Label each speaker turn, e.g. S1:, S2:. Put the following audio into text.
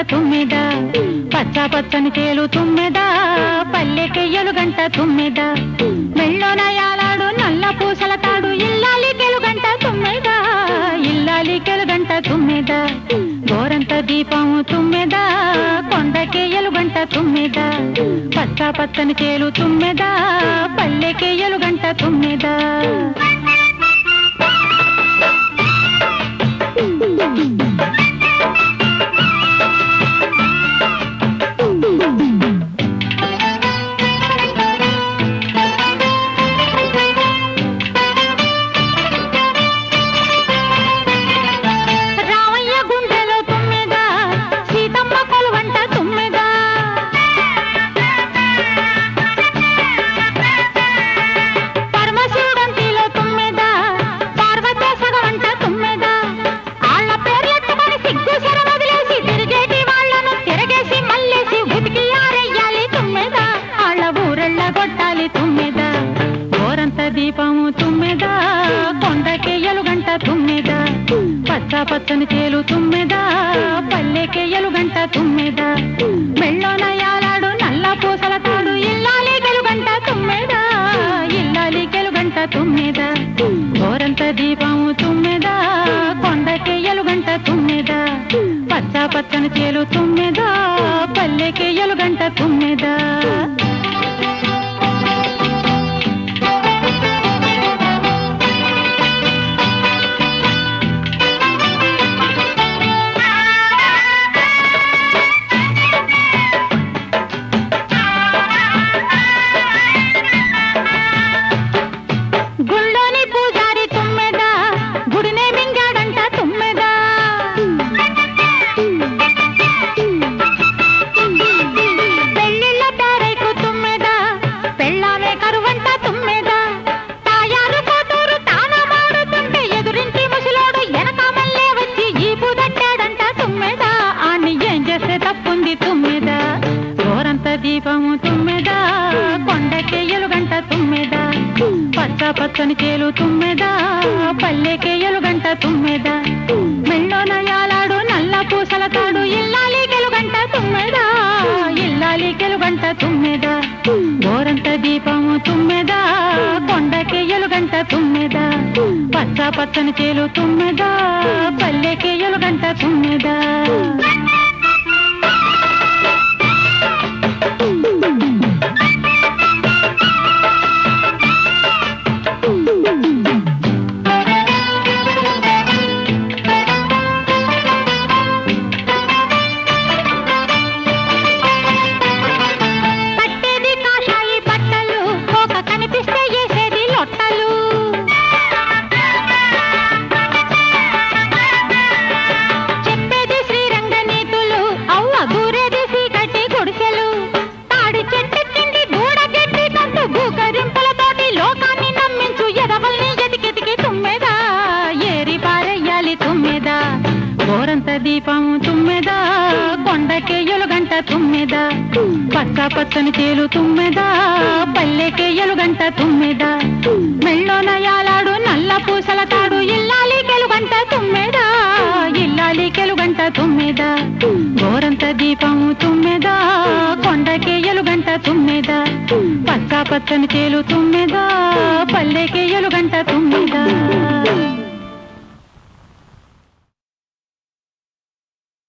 S1: తుమ్మెద పచ్చ పచ్చని చేలు తుమ్మెద పల్లెకెయ్యలు గంట తుమ్మెద మెళ్ళోన యాలాడు నల్ల పూసల తాడు ఇల్లాలి గంట తుమ్మెద ఇల్లాలి గంట తుమ్మెద గోరంత దీపము తుమ్మెద కొండకెయ్యలు గంట తుమ్మెద పచ్చ పచ్చని చేలు తుమ్మెద పల్లెకెయ్యలు గంట తుమ్మెద రామయ్య గుండెలో తుమ్మెద సీతమ్మ కొలువంట తుమ్మెద పరమశివుడంటిలో తుమ్మెద పార్వతేశగవంట తుమ్మెద ఆళ్ళ పేర్లెట్టుకొని సిగ్గు సెర వదిలేసి తిరిగేటి వాళ్ళను తిరగేసి మల్లేసి ఉతికి ఆరెయ్యాలి తుమ్మెద ఆళ్ళ ఊరెళ్ళ కొట్టాలి తుమ్మెద గోరంత దీపము తుమ్మెద కొండకెయ్యలు గంట తుమ్మెద పచ్చ పచ్చని చేలు తుమ్మెద పల్లెకెయ్యలు గంట తుమ్మెద మెళ్ళోన యాలాడు నల్ల పూసల తాడు ఇల్లాలి గంట తుమ్మెద ఇల్లాలి గంట తుమ్మెద గోరంత దీపము తుమ్మెద కొండకెయ్యలు గంట తుమ్మెద పచ్చ పచ్చని చేలు తుమ్మెద పల్లెకెయ్యలు గంట తుమ్మెద గుళ్ళోని పూజారి తుమ్మెద గుడినే మింగాడంట తుమ్మెద పెళ్ళిళ్ళ తారైకు తుమ్మెద పెళ్ళామే కరువంట తుమ్మెద తాయారు కూతురు తాన మాడుతుంటే ఎదురింటి ముసలోడు ఎనకామల్లే వచ్చి ఈపు తట్టాడంట తుమ్మెద ఆణ్ణి ఏం చేస్తే తప్పుంది తుమ్మెద గోరంత దీపము తుమ్మెద కొండకెయ్యలు గంట తుమ్మెద పచ్చ పచ్చని చేలు తుమ్మెద పల్లెకెయ్యలు గంట తుమ్మెద మెళ్ళోన యాలాడు నల్ల పూసల తాడు ఇల్లాలి గంట తుమ్మెద ఇల్లాలి గంట తుమ్మెద గోరంత దీపము తుమ్మెద కొండకెయ్యలు గంట తుమ్మెద పచ్చ పచ్చని చేలు తుమ్మెద పల్లెకెయ్యలు గంట తుమ్మెద కట్టేది కాషాయి బట్టలు ఒక కనిపిస్తే వేసేది లొట్టలు చెప్పేది శ్రీరంగ నీతులు అవ్వ దూరేది సీకటి గుడిసెలు తాడి చెట్టు కింది దూడ గడ్డి కంటూ భూకరింపులతోటి లోకాన్ని నమ్మించు ఎదవల్ని ఎతికెతికి తుమ్మెదా ఏరి పారెయ్యాలి తుమ్మెదా గోరంత దీపము తుమ్మెదా కొండకెయ్యలు గంట తుమ్మెదా పచ్చ పచ్చని చేలు తుమ్మెదా పల్లెకెయ్యలు గంట తుమ్మెదా మెళ్ళోన యాలాడు నల్ల పూసల తాడు ఇల్లాలి గంట తుమ్మెదా ఇల్లాలి గంట తుమ్మెదా గోరంత దీపము తుమ్మెదా కొండకెయ్యలు గంట తుమ్మెదా పచ్చ పచ్చని చేలు తుమ్మెదా పల్లెకెయ్యలు గంట తుమ్మెదా